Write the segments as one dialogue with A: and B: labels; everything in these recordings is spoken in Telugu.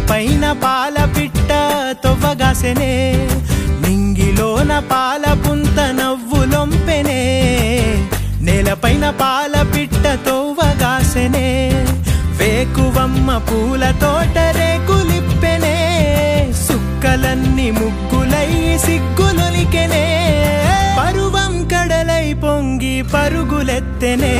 A: నేలపైన పాల పిట్ట తొవ్వగాసెనే నింగిలోన పాల పుంత నవ్వులొంపెనే నేలపైన పాల పిట్ట తొవ్వగాసెనే వేకువమ్మ పూల తోట రేకులిప్పెనే సుక్కలన్నీ ముగ్గులై సిగ్గులొలికెనే పరువం కడలై పొంగి పరుగులెత్తెనే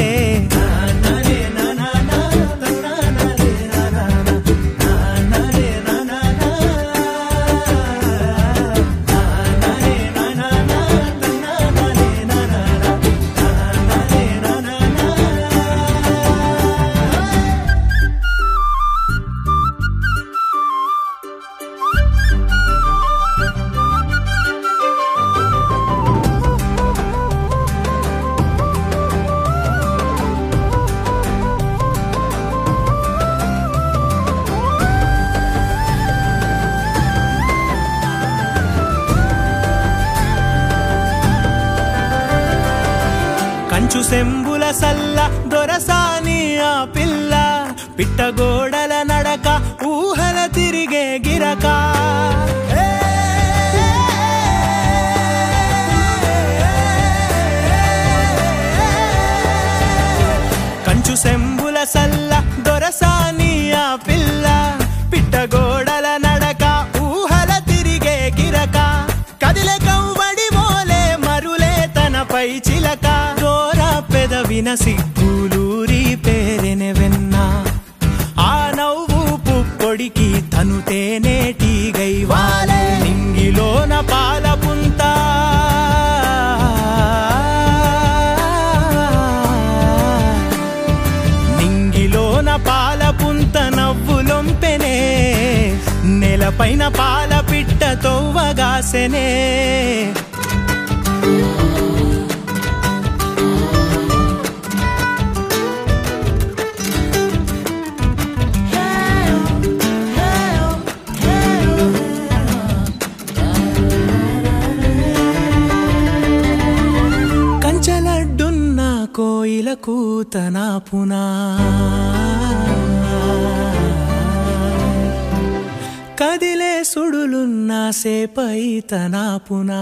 A: కంచు సెంబుల సల్ల దొరసాని ఆ పిల్ల పిట్టగోడల నడక ఊహల తిరిగే గిరక ఏ! కంచు సెంబుల సల్ల దొరసాని ఆ పిల్ల పిట్టగోడల నడక ఊహల తిరిగే గిరక కదిలే కవ్వడి మోలే మరులే తనపై చిలక దోర పెదవిన సిగ్గులూరి పేరెనె వెన్న ఆ నవ్వు పుప్పొడికి తను తేనేటిగై వాలే నింగిలోన పాల పుంత నింగిలోన పాల పుంత నవ్వులొంపెనే నేలపైన పాల పిట్ట తొవ్వగాసెనే కంచలడ్డున్న కోయిల కూతన పునా కదిలే సుడులున్న సేపై తన పునా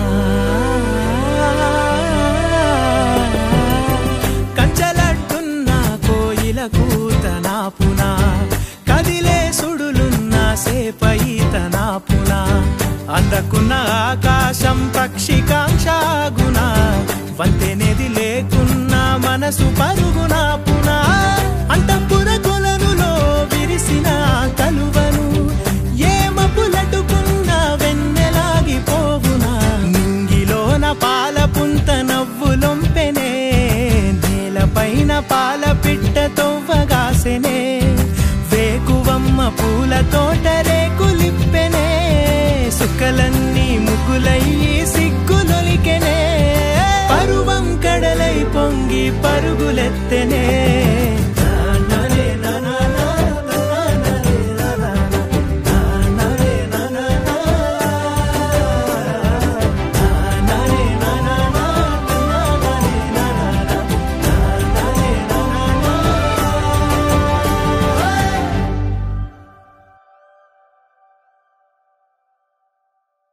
A: కంచలడ్డున్న కోయిల కూతన పునా కదిలే సుడులున్న సేపై తన పునా అందకున్న ఆకాశం పక్షికాంక్షాగుణ వంతెనేది లేకున్న మనసు పరుగున పునా అంతఃపుర కొలనులో విరిసిన కలువను ఏ మపులటుకున్న వెన్నెలాగి పోవునా నింగిలోన పాల పుంత నవ్వులొంపెనే నేలపైన పాల పిట్ట తొవ్వగాసెనే వేకువమ్మ పూల తోట రేకులిప్పెనే సుక్కలన్నీ ముగ్గులయ్యి సిగ్గులొలికెనే పరువం కడలై పొంగి పరుగులెత్తెనే